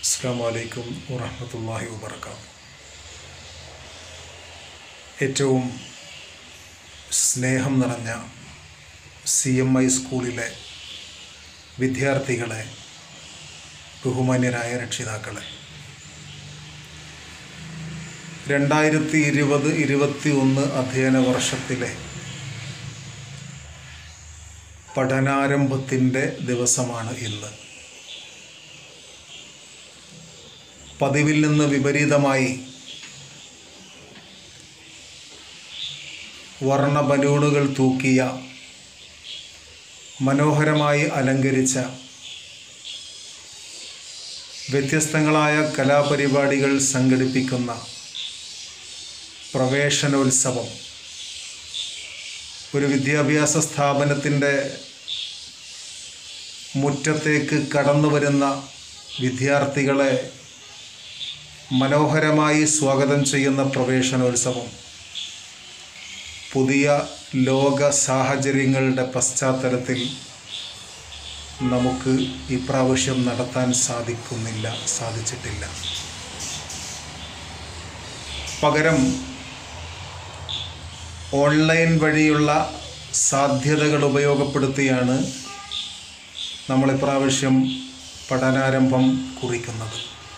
അസ്സാം വലൈക്കും വറഹമത്തല്ലാഹി വബർക്കാത്തു ഏറ്റവും സ്നേഹം നിറഞ്ഞ സി എം ഐ സ്കൂളിലെ വിദ്യാർത്ഥികളെ ബഹുമാന്യരായ രക്ഷിതാക്കളെ രണ്ടായിരത്തി ഇരുപത് ഇരുപത്തി ഒന്ന് അധ്യയന വർഷത്തിലെ പഠനാരംഭത്തിൻ്റെ ദിവസമാണ് ഇന്ന് പതിവിൽ നിന്ന് വിപരീതമായി വർണ്ണ ബലൂണുകൾ തൂക്കിയ മനോഹരമായി അലങ്കരിച്ച വ്യത്യസ്തങ്ങളായ കലാപരിപാടികൾ സംഘടിപ്പിക്കുന്ന പ്രവേശനോത്സവം ഒരു വിദ്യാഭ്യാസ സ്ഥാപനത്തിൻ്റെ മുറ്റത്തേക്ക് കടന്നു വരുന്ന വിദ്യാർത്ഥികളെ മനോഹരമായി സ്വാഗതം ചെയ്യുന്ന പ്രവേശനോത്സവം പുതിയ ലോക സാഹചര്യങ്ങളുടെ പശ്ചാത്തലത്തിൽ നമുക്ക് ഇപ്രാവശ്യം നടത്താൻ സാധിക്കുന്നില്ല സാധിച്ചിട്ടില്ല പകരം ഓൺലൈൻ വഴിയുള്ള സാധ്യതകൾ ഉപയോഗപ്പെടുത്തിയാണ് നമ്മൾ ഇപ്രാവശ്യം പഠനാരംഭം കുറിക്കുന്നത്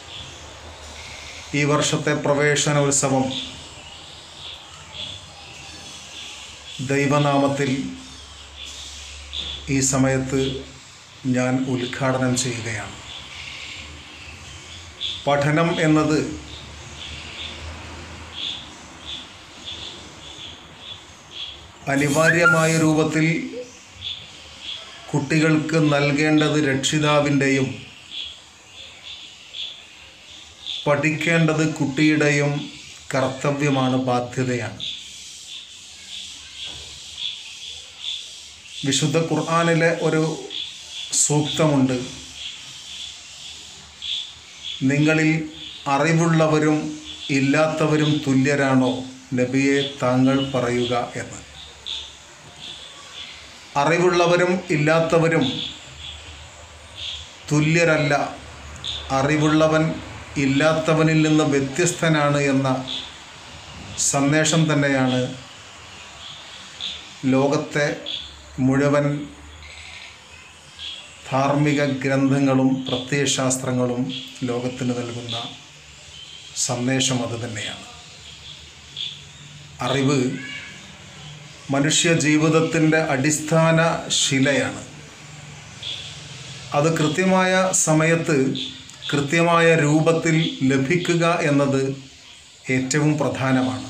ഈ വർഷത്തെ പ്രവേശനോത്സവം ദൈവനാമത്തിൽ ഈ സമയത്ത് ഞാൻ ഉദ്ഘാടനം ചെയ്യുകയാണ് പഠനം എന്നത് അനിവാര്യമായ രൂപത്തിൽ കുട്ടികൾക്ക് നൽകേണ്ടത് രക്ഷിതാവിൻ്റെയും പഠിക്കേണ്ടത് കുട്ടിയുടെയും കർത്തവ്യമാണ് ബാധ്യതയാണ് വിശുദ്ധ ഖുർആാനിലെ ഒരു സൂക്തമുണ്ട് നിങ്ങളിൽ അറിവുള്ളവരും ഇല്ലാത്തവരും തുല്യരാണോ നബിയെ താങ്കൾ പറയുക എന്ന് അറിവുള്ളവരും ഇല്ലാത്തവരും തുല്യരല്ല അറിവുള്ളവൻ ഇല്ലാത്തവനിൽ നിന്ന് വ്യത്യസ്തനാണ് എന്ന സന്ദേശം തന്നെയാണ് ലോകത്തെ മുഴുവൻ ധാർമ്മിക ഗ്രന്ഥങ്ങളും പ്രത്യയശാസ്ത്രങ്ങളും ലോകത്തിന് നൽകുന്ന സന്ദേശം അത് തന്നെയാണ് അറിവ് മനുഷ്യ ജീവിതത്തിൻ്റെ അടിസ്ഥാന ശിലയാണ് അത് കൃത്യമായ സമയത്ത് കൃത്യമായ രൂപത്തിൽ ലഭിക്കുക എന്നത് ഏറ്റവും പ്രധാനമാണ്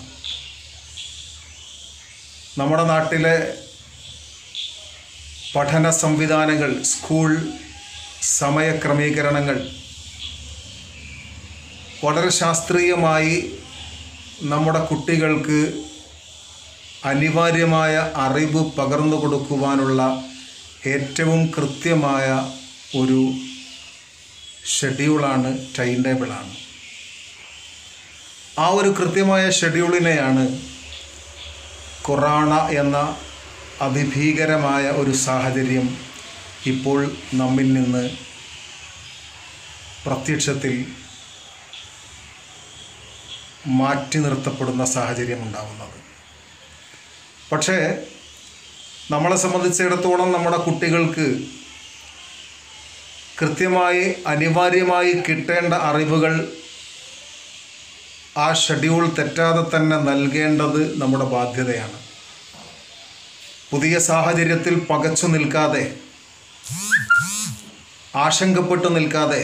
നമ്മുടെ നാട്ടിലെ പഠന സംവിധാനങ്ങൾ സ്കൂൾ സമയക്രമീകരണങ്ങൾ വളരെ ശാസ്ത്രീയമായി നമ്മുടെ കുട്ടികൾക്ക് അനിവാര്യമായ അറിവ് പകർന്നു കൊടുക്കുവാനുള്ള ഏറ്റവും കൃത്യമായ ഒരു ഷെഡ്യൂളാണ് ടൈം ടേബിളാണ് ആ ഒരു കൃത്യമായ ഷെഡ്യൂളിനെയാണ് കൊറോണ എന്ന അതിഭീകരമായ ഒരു സാഹചര്യം ഇപ്പോൾ നമ്മിൽ നിന്ന് പ്രത്യക്ഷത്തിൽ മാറ്റി നിർത്തപ്പെടുന്ന സാഹചര്യം ഉണ്ടാകുന്നത് പക്ഷേ നമ്മളെ സംബന്ധിച്ചിടത്തോളം നമ്മുടെ കുട്ടികൾക്ക് കൃത്യമായി അനിവാര്യമായി കിട്ടേണ്ട അറിവുകൾ ആ ഷെഡ്യൂൾ തെറ്റാതെ തന്നെ നൽകേണ്ടത് നമ്മുടെ ബാധ്യതയാണ് പുതിയ സാഹചര്യത്തിൽ പകച്ചു നിൽക്കാതെ ആശങ്കപ്പെട്ടു നിൽക്കാതെ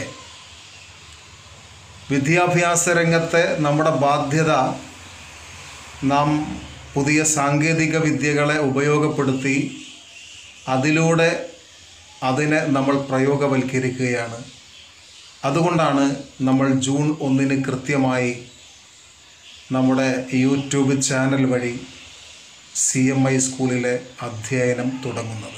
വിദ്യാഭ്യാസ രംഗത്തെ നമ്മുടെ ബാധ്യത നാം പുതിയ സാങ്കേതിക വിദ്യകളെ ഉപയോഗപ്പെടുത്തി അതിലൂടെ അതിനെ നമ്മൾ പ്രയോഗവൽക്കരിക്കുകയാണ് അതുകൊണ്ടാണ് നമ്മൾ ജൂൺ ഒന്നിന് കൃത്യമായി നമ്മുടെ യൂട്യൂബ് ചാനൽ വഴി സി എം ഐ സ്കൂളിലെ അധ്യയനം തുടങ്ങുന്നത്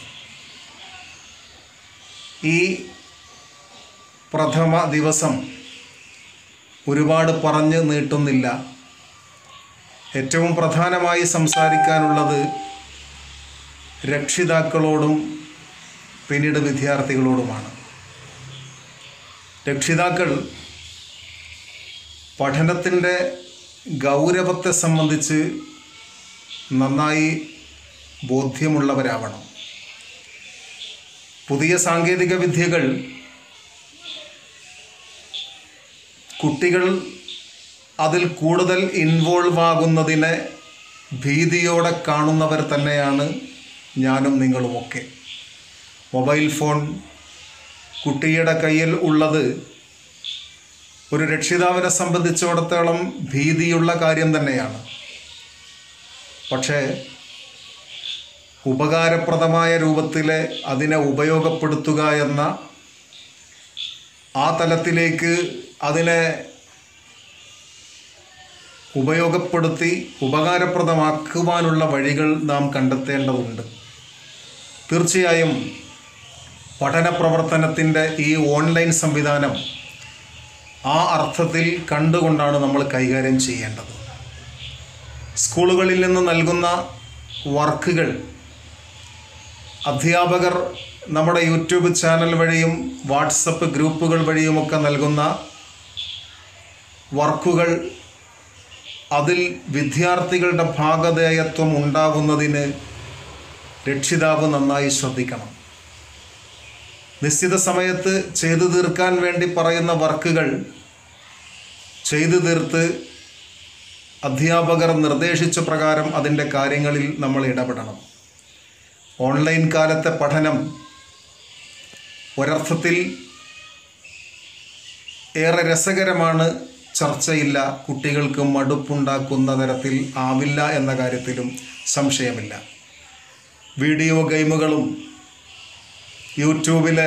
ഈ പ്രഥമ ദിവസം ഒരുപാട് പറഞ്ഞ് നീട്ടുന്നില്ല ഏറ്റവും പ്രധാനമായി സംസാരിക്കാനുള്ളത് രക്ഷിതാക്കളോടും പിന്നീട് വിദ്യാർത്ഥികളോടുമാണ് രക്ഷിതാക്കൾ പഠനത്തിൻ്റെ ഗൗരവത്തെ സംബന്ധിച്ച് നന്നായി ബോധ്യമുള്ളവരാവണം പുതിയ സാങ്കേതിക വിദ്യകൾ കുട്ടികൾ അതിൽ കൂടുതൽ ഇൻവോൾവ് ആകുന്നതിനെ ഭീതിയോടെ കാണുന്നവർ തന്നെയാണ് ഞാനും നിങ്ങളുമൊക്കെ മൊബൈൽ ഫോൺ കുട്ടിയുടെ കയ്യിൽ ഉള്ളത് ഒരു രക്ഷിതാവിനെ സംബന്ധിച്ചിടത്തോളം ഭീതിയുള്ള കാര്യം തന്നെയാണ് പക്ഷേ ഉപകാരപ്രദമായ രൂപത്തിൽ അതിനെ ഉപയോഗപ്പെടുത്തുക എന്ന ആ തലത്തിലേക്ക് അതിനെ ഉപയോഗപ്പെടുത്തി ഉപകാരപ്രദമാക്കുവാനുള്ള വഴികൾ നാം കണ്ടെത്തേണ്ടതുണ്ട് തീർച്ചയായും പഠന പ്രവർത്തനത്തിൻ്റെ ഈ ഓൺലൈൻ സംവിധാനം ആ അർത്ഥത്തിൽ കണ്ടുകൊണ്ടാണ് നമ്മൾ കൈകാര്യം ചെയ്യേണ്ടത് സ്കൂളുകളിൽ നിന്ന് നൽകുന്ന വർക്കുകൾ അധ്യാപകർ നമ്മുടെ യൂട്യൂബ് ചാനൽ വഴിയും വാട്സപ്പ് ഗ്രൂപ്പുകൾ വഴിയുമൊക്കെ നൽകുന്ന വർക്കുകൾ അതിൽ വിദ്യാർത്ഥികളുടെ ഭാഗധേയത്വം ഉണ്ടാകുന്നതിന് രക്ഷിതാവ് നന്നായി ശ്രദ്ധിക്കണം നിശ്ചിത സമയത്ത് ചെയ്തു തീർക്കാൻ വേണ്ടി പറയുന്ന വർക്കുകൾ ചെയ്തു തീർത്ത് അധ്യാപകർ നിർദ്ദേശിച്ച പ്രകാരം അതിൻ്റെ കാര്യങ്ങളിൽ നമ്മൾ ഇടപെടണം ഓൺലൈൻ കാലത്തെ പഠനം ഒരർത്ഥത്തിൽ ഏറെ രസകരമാണ് ചർച്ചയില്ല കുട്ടികൾക്ക് മടുപ്പുണ്ടാക്കുന്ന തരത്തിൽ ആവില്ല എന്ന കാര്യത്തിലും സംശയമില്ല വീഡിയോ ഗെയിമുകളും യൂട്യൂബിലെ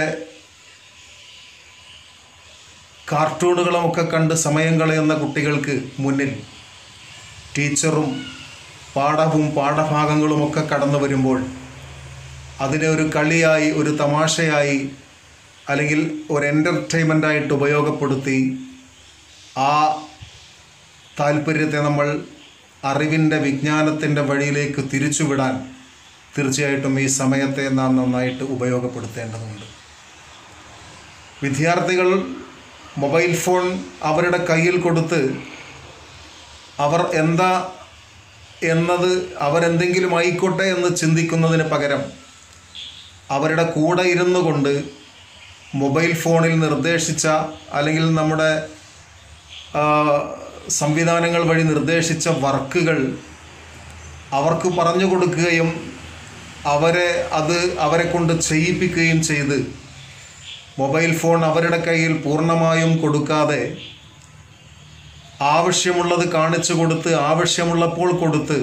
കാർട്ടൂണുകളുമൊക്കെ കണ്ട് സമയം കളയുന്ന കുട്ടികൾക്ക് മുന്നിൽ ടീച്ചറും പാഠവും പാഠഭാഗങ്ങളുമൊക്കെ കടന്നു വരുമ്പോൾ അതിനെ ഒരു കളിയായി ഒരു തമാശയായി അല്ലെങ്കിൽ ഒരു എൻ്റർടൈൻമെൻ്റായിട്ട് ഉപയോഗപ്പെടുത്തി ആ താല്പര്യത്തെ നമ്മൾ അറിവിൻ്റെ വിജ്ഞാനത്തിൻ്റെ വഴിയിലേക്ക് തിരിച്ചുവിടാൻ തീർച്ചയായിട്ടും ഈ സമയത്തെ നാം നന്നായിട്ട് ഉപയോഗപ്പെടുത്തേണ്ടതുണ്ട് വിദ്യാർത്ഥികൾ മൊബൈൽ ഫോൺ അവരുടെ കയ്യിൽ കൊടുത്ത് അവർ എന്താ എന്നത് അവരെന്തെങ്കിലും ആയിക്കോട്ടെ എന്ന് ചിന്തിക്കുന്നതിന് പകരം അവരുടെ കൂടെ ഇരുന്നു കൊണ്ട് മൊബൈൽ ഫോണിൽ നിർദ്ദേശിച്ച അല്ലെങ്കിൽ നമ്മുടെ ആ, സംവിധാനങ്ങൾ വഴി നിർദ്ദേശിച്ച വർക്കുകൾ അവർക്ക് പറഞ്ഞു കൊടുക്കുകയും അവരെ അത് അവരെ കൊണ്ട് ചെയ്യിപ്പിക്കുകയും ചെയ്ത് മൊബൈൽ ഫോൺ അവരുടെ കയ്യിൽ പൂർണ്ണമായും കൊടുക്കാതെ ആവശ്യമുള്ളത് കാണിച്ചു കൊടുത്ത് ആവശ്യമുള്ളപ്പോൾ കൊടുത്ത്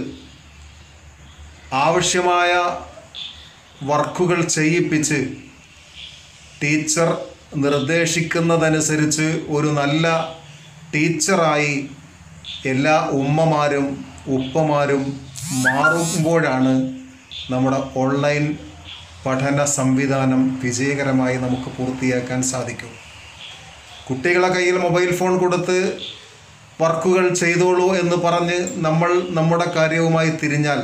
ആവശ്യമായ വർക്കുകൾ ചെയ്യിപ്പിച്ച് ടീച്ചർ നിർദ്ദേശിക്കുന്നതനുസരിച്ച് ഒരു നല്ല ടീച്ചറായി എല്ലാ ഉമ്മമാരും ഉപ്പമാരും മാറുമ്പോഴാണ് നമ്മുടെ ഓൺലൈൻ പഠന സംവിധാനം വിജയകരമായി നമുക്ക് പൂർത്തിയാക്കാൻ സാധിക്കും കുട്ടികളെ കയ്യിൽ മൊബൈൽ ഫോൺ കൊടുത്ത് വർക്കുകൾ ചെയ്തോളൂ എന്ന് പറഞ്ഞ് നമ്മൾ നമ്മുടെ കാര്യവുമായി തിരിഞ്ഞാൽ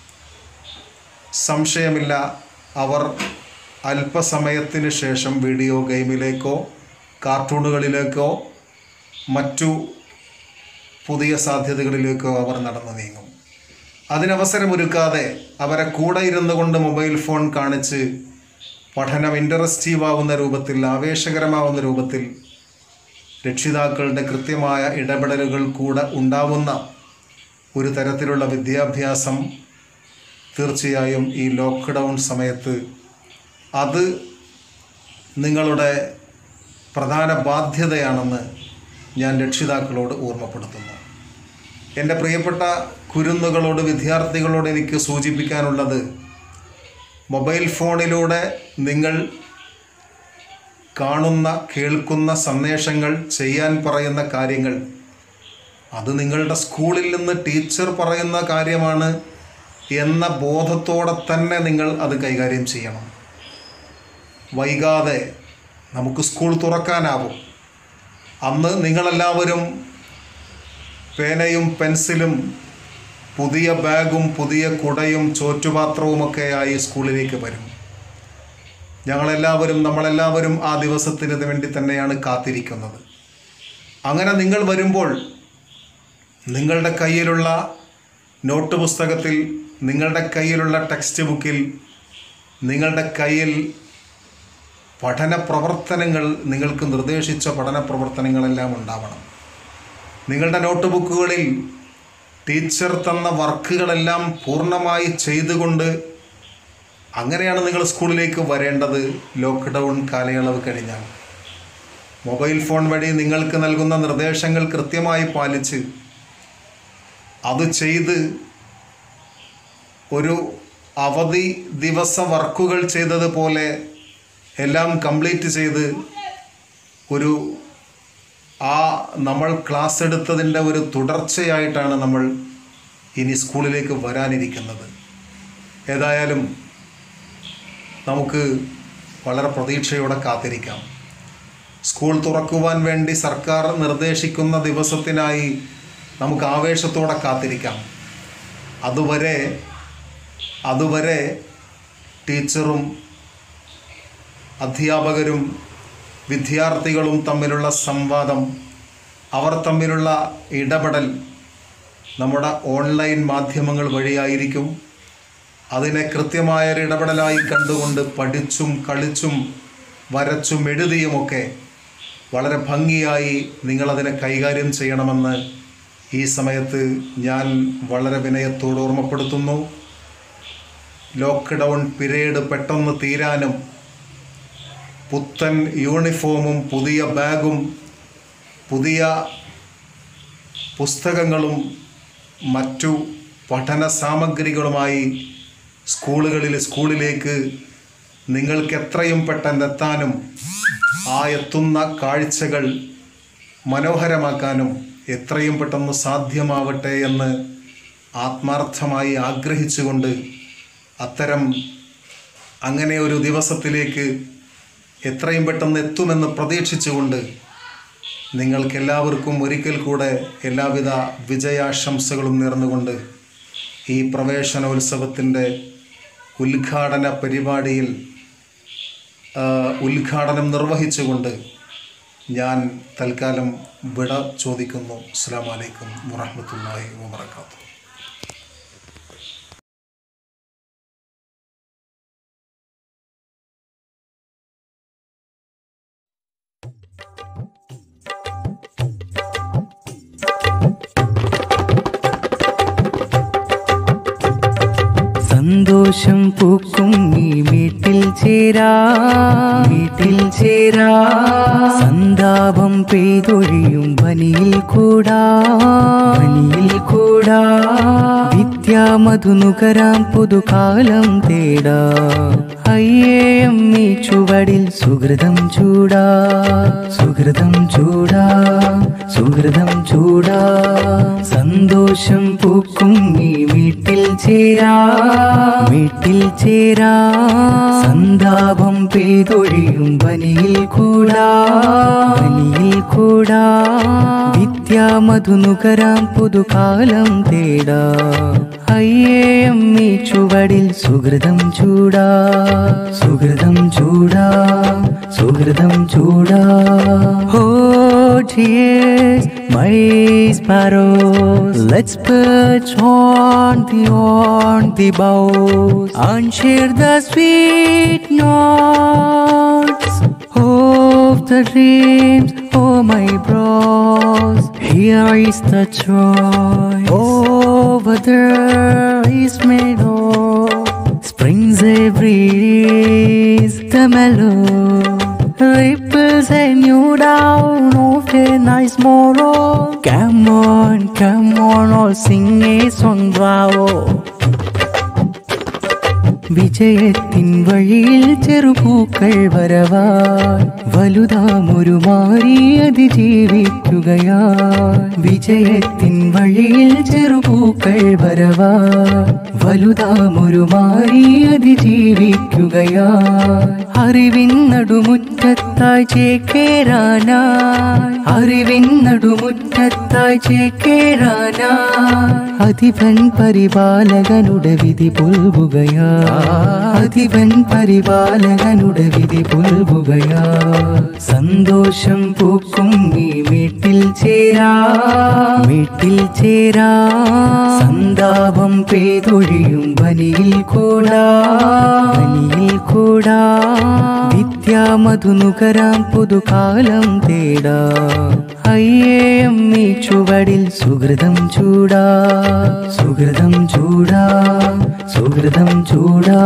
സംശയമില്ല അവർ അല്പസമയത്തിന് ശേഷം വീഡിയോ ഗെയിമിലേക്കോ കാർട്ടൂണുകളിലേക്കോ മറ്റു പുതിയ സാധ്യതകളിലേക്കോ അവർ നടന്നു നീങ്ങും അതിനവസരമൊരുക്കാതെ അവരെ കൂടെ ഇരുന്നു കൊണ്ട് മൊബൈൽ ഫോൺ കാണിച്ച് പഠനം ഇൻട്രസ്റ്റീവ് ആവുന്ന രൂപത്തിൽ ആവേശകരമാവുന്ന രൂപത്തിൽ രക്ഷിതാക്കളുടെ കൃത്യമായ ഇടപെടലുകൾ കൂടെ ഉണ്ടാവുന്ന ഒരു തരത്തിലുള്ള വിദ്യാഭ്യാസം തീർച്ചയായും ഈ ലോക്ക്ഡൗൺ സമയത്ത് അത് നിങ്ങളുടെ പ്രധാന ബാധ്യതയാണെന്ന് ഞാൻ രക്ഷിതാക്കളോട് ഓർമ്മപ്പെടുത്തുന്നു എൻ്റെ പ്രിയപ്പെട്ട കുരുന്നുകളോട് വിദ്യാർത്ഥികളോട് എനിക്ക് സൂചിപ്പിക്കാനുള്ളത് മൊബൈൽ ഫോണിലൂടെ നിങ്ങൾ കാണുന്ന കേൾക്കുന്ന സന്ദേശങ്ങൾ ചെയ്യാൻ പറയുന്ന കാര്യങ്ങൾ അത് നിങ്ങളുടെ സ്കൂളിൽ നിന്ന് ടീച്ചർ പറയുന്ന കാര്യമാണ് എന്ന ബോധത്തോടെ തന്നെ നിങ്ങൾ അത് കൈകാര്യം ചെയ്യണം വൈകാതെ നമുക്ക് സ്കൂൾ തുറക്കാനാവും അന്ന് നിങ്ങളെല്ലാവരും പേനയും പെൻസിലും പുതിയ ബാഗും പുതിയ കുടയും ചോറ്റുപാത്രവുമൊക്കെയായി സ്കൂളിലേക്ക് വരും ഞങ്ങളെല്ലാവരും നമ്മളെല്ലാവരും ആ ദിവസത്തിന് വേണ്ടി തന്നെയാണ് കാത്തിരിക്കുന്നത് അങ്ങനെ നിങ്ങൾ വരുമ്പോൾ നിങ്ങളുടെ കയ്യിലുള്ള നോട്ട് പുസ്തകത്തിൽ നിങ്ങളുടെ കയ്യിലുള്ള ടെക്സ്റ്റ് ബുക്കിൽ നിങ്ങളുടെ കയ്യിൽ പഠന പ്രവർത്തനങ്ങൾ നിങ്ങൾക്ക് നിർദ്ദേശിച്ച പഠന പ്രവർത്തനങ്ങളെല്ലാം ഉണ്ടാവണം നിങ്ങളുടെ നോട്ട് ബുക്കുകളിൽ ടീച്ചർ തന്ന വർക്കുകളെല്ലാം പൂർണ്ണമായി ചെയ്തുകൊണ്ട് അങ്ങനെയാണ് നിങ്ങൾ സ്കൂളിലേക്ക് വരേണ്ടത് ലോക്ക്ഡൗൺ കാലയളവ് കഴിഞ്ഞാൽ മൊബൈൽ ഫോൺ വഴി നിങ്ങൾക്ക് നൽകുന്ന നിർദ്ദേശങ്ങൾ കൃത്യമായി പാലിച്ച് അത് ചെയ്ത് ഒരു അവധി ദിവസ വർക്കുകൾ ചെയ്തതുപോലെ എല്ലാം കംപ്ലീറ്റ് ചെയ്ത് ഒരു ആ നമ്മൾ ക്ലാസ് എടുത്തതിൻ്റെ ഒരു തുടർച്ചയായിട്ടാണ് നമ്മൾ ഇനി സ്കൂളിലേക്ക് വരാനിരിക്കുന്നത് ഏതായാലും നമുക്ക് വളരെ പ്രതീക്ഷയോടെ കാത്തിരിക്കാം സ്കൂൾ തുറക്കുവാൻ വേണ്ടി സർക്കാർ നിർദ്ദേശിക്കുന്ന ദിവസത്തിനായി നമുക്ക് ആവേശത്തോടെ കാത്തിരിക്കാം അതുവരെ അതുവരെ ടീച്ചറും അധ്യാപകരും വിദ്യാർത്ഥികളും തമ്മിലുള്ള സംവാദം അവർ തമ്മിലുള്ള ഇടപെടൽ നമ്മുടെ ഓൺലൈൻ മാധ്യമങ്ങൾ വഴിയായിരിക്കും അതിനെ കൃത്യമായൊരു ഇടപെടലായി കണ്ടുകൊണ്ട് പഠിച്ചും കളിച്ചും വരച്ചും എഴുതിയുമൊക്കെ വളരെ ഭംഗിയായി നിങ്ങളതിനെ കൈകാര്യം ചെയ്യണമെന്ന് ഈ സമയത്ത് ഞാൻ വളരെ വിനയത്തോട് ഓർമ്മപ്പെടുത്തുന്നു ലോക്ക്ഡൗൺ പീരീഡ് പെട്ടെന്ന് തീരാനും പുത്തൻ യൂണിഫോമും പുതിയ ബാഗും പുതിയ പുസ്തകങ്ങളും മറ്റു പഠന സാമഗ്രികളുമായി സ്കൂളുകളിൽ സ്കൂളിലേക്ക് നിങ്ങൾക്ക് എത്രയും പെട്ടെന്ന് എത്താനും ആ എത്തുന്ന കാഴ്ചകൾ മനോഹരമാക്കാനും എത്രയും പെട്ടെന്ന് സാധ്യമാവട്ടെ എന്ന് ആത്മാർത്ഥമായി ആഗ്രഹിച്ചുകൊണ്ട് അത്തരം അങ്ങനെ ഒരു ദിവസത്തിലേക്ക് എത്രയും പെട്ടെന്ന് എത്തുമെന്ന് പ്രതീക്ഷിച്ചുകൊണ്ട് നിങ്ങൾക്കെല്ലാവർക്കും ഒരിക്കൽ കൂടെ എല്ലാവിധ വിജയാശംസകളും നേർന്നുകൊണ്ട് ഈ പ്രവേശനോത്സവത്തിൻ്റെ ഉദ്ഘാടന പരിപാടിയിൽ ആ, ഉദ്ഘാടനം നിർവഹിച്ചുകൊണ്ട് ഞാൻ തൽക്കാലം വിട ചോദിക്കുന്നു അസ്സാം വലൈക്കും വറഹമത്തല്ലാഹി വാബർക്കാത്തു സന്തോഷം പൂക്കും നീ വീട്ടിൽ ചേരാ വീട്ടിൽ ചേരാ സന്താപം പെയ്തൊഴിയും പനിയിൽ കൂടാ പനിയിൽ കൂടാ വിദ്യാമധു നുകരാം പുതുകാലം തേടാ അയ്യേ അമ്മി ചുവടിൽ സുഹൃതം ചൂടാ സുഹൃതം ചൂടാ സുഹൃതം ചൂടാ സന്തോഷം പൂക്കും നീ വീട്ടിൽ ചേരാ വീട്ടിൽ ചേരാ സന്താപം പെയ്തൊഴിയും പനിയിൽ കൂടാ പനിയിൽ കൂടാ വിദ്യാമധു നുകരാം പുതുകാലം തേടാ അയ്യേ അമ്മി ചുവടിൽ സുഹൃതം ചൂടാ സുഹൃതം ചൂടാ സുഹൃതം ചൂടാ ഹോ tears, my sparrows. Let's perch on the on the boughs and share the sweet notes of the dreams. Oh my bros, here is the joy. Over there is meadow. Springs every is the mellow. Ripples and you down of a nice morrow. Come on, come on, all sing a song, bravo. വിജയത്തിൻ വഴിയിൽ ചെറുപൂക്കൾ വരവാൻ വലുതാമൊരു മാറി അതിജീവിക്കുകയാൻ വിജയത്തിൻ വഴിയിൽ ചെറുപൂക്കൾ വരവാൻ വലുതാമൊരു മാറി അതിജീവിക്കുകയാൻ അറിവിൻ നടുമുറ്റത്തായി ചേക്കേറാനായി അറിവിൻ നടുമുറ്റത്തായി ചേക്കേറാനായി അധിപൻ പരിപാലകനുടെ വിധി പുൽകുകയാ അതിവൻ പരിപാലകനുടെ വിധി പുൽകുകയാ സന്തോഷം പൂക്കും നീ വീട്ടിൽ ചേരാ വീട്ടിൽ ചേരാ സന്താപം പെയ്തൊഴിയും വനിയിൽ കൂടാ വനിയിൽ കൂടാ വിദ്യാമധു നുകരാം പുതുകാലം തേടാ അയ്യേ അമ്മി ചുവടിൽ സുഹൃതം ചൂടാ സുഹൃതം ചൂടാ സുഹൃതം ചൂടാ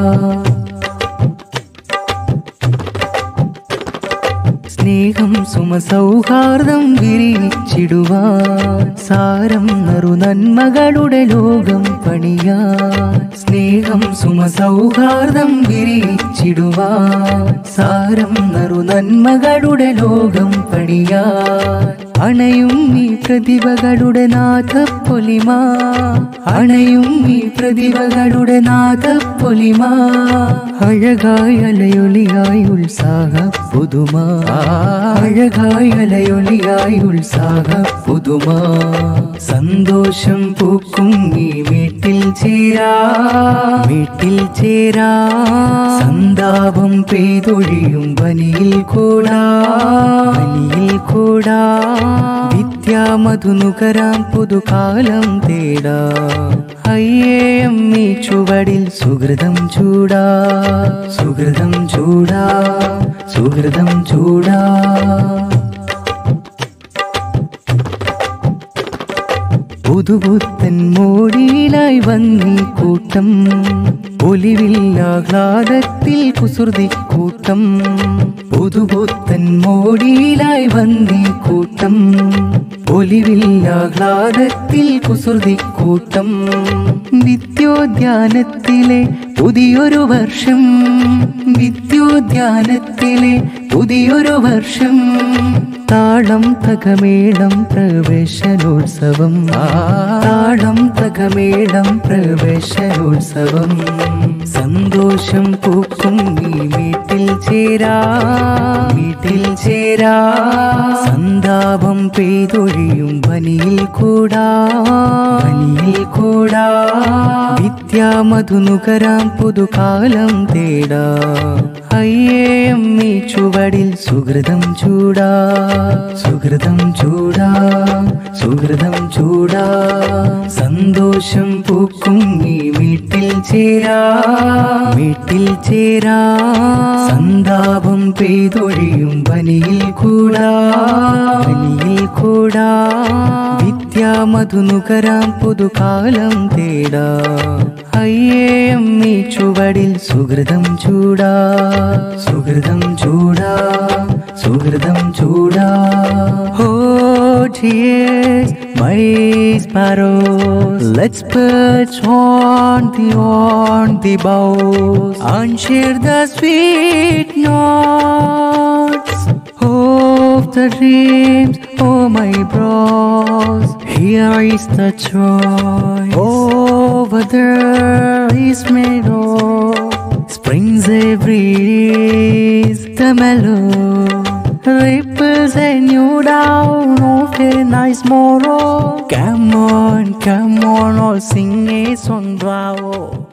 സ്നേഹം സുമസൗഹാർദ്ദം വിരിച്ചിടുവാൻ സാരം നറു നന്മകളുടെ ലോകം പണിയാൻ സ്നേഹം സുമസൗഹാർദ്ദം വിരിച്ചിടുവാൻ സാരം നറു നന്മകളുടെ ലോകം പണിയാൻ അണയും ഈ പ്രതിഭകളുടെ നാഥപ്പൊലിമ അണയും ഈ പ്രതിഭകളുടെ നാഥപ്പൊലിമ അഴകായ അലയൊലിയായി ഉത്സാഹ പുതുമ അഴകായ അലയൊലിയായി ഉത്സാഹ പുതുമ സന്തോഷം പൂക്കും ഈ വീട്ടിൽ ചേരാ വീട്ടിൽ ചേരാ സന്താപം പെയ്തൊഴിയും വനിയിൽ കൂടാ വനിയിൽ കൂടാ വിദ്യാമധു നുകരാം പുതുകാലം തേടാ അയ്യേ അമ്മി ചുവടിൽ സുഹൃതം ചൂടാ സുഹൃതം ചൂടാ സുഹൃതം ചൂടാ പുതുപുത്തൻ മോടിയിലായി വന്നീ കൂട്ടം ഒലിവില്ലാഹ്ലാദത്തിൽ കുസൃതി കൂട്ടം പുതുപുത്തൻ മോടിയിലായി വന്നീ കൂട്ടം ഒലിവില്ലാഹ്ലാദത്തിൽ കുസൃതി കൂട്ടം വിദ്യോദ്യാനത്തിലെ പുതിയൊരു വർഷം വിദ്യോദ്യാനത്തിലെ പുതിയൊരു വർഷം താളം തകമേളം പ്രവേശനോത്സവം താളം തകമേളം പ്രവേശനോത്സവം സന്തോഷം പൂക്കും നീ വീട്ടിൽ ചേരാ വീട്ടിൽ ചേരാ സന്താപം പെയ്തൊഴിയും വനിയിൽ കൂടാ വനിയിൽ കൂടാ വിദ്യാമധു നുകരാം പുതുകാലം തേടാ അയ്യേ അമ്മി ചുവടിൽ സുഹൃതം ചൂടാ സുഹൃതം ചൂടാ സുഹൃതം ചൂടാ സന്തോഷം പൂക്കും നീ വീട്ടിൽ ചേരാ വീട്ടിൽ ചേരാ സന്താപം പെയ്തൊഴിയും വനിയിൽ കൂടാ വനിയിൽ കൂടാ വിദ്യാമധു നുകരാം പുതുകാലം തേടാ അയ്യേ അമ്മി ചുവടിൽ സുഹൃതം ചൂടാ സുഹൃതം ചൂടാ സുഹൃതം ചൂടാ ഓ tears, my sparrows. Let's perch on the on the boughs and share the sweet notes of the dreams, oh my bros. Here is the joy, over there is meadow. Springs every is the mellow. Ripples and you down of a nice morrow. Come on, come on, all sing a song, bravo.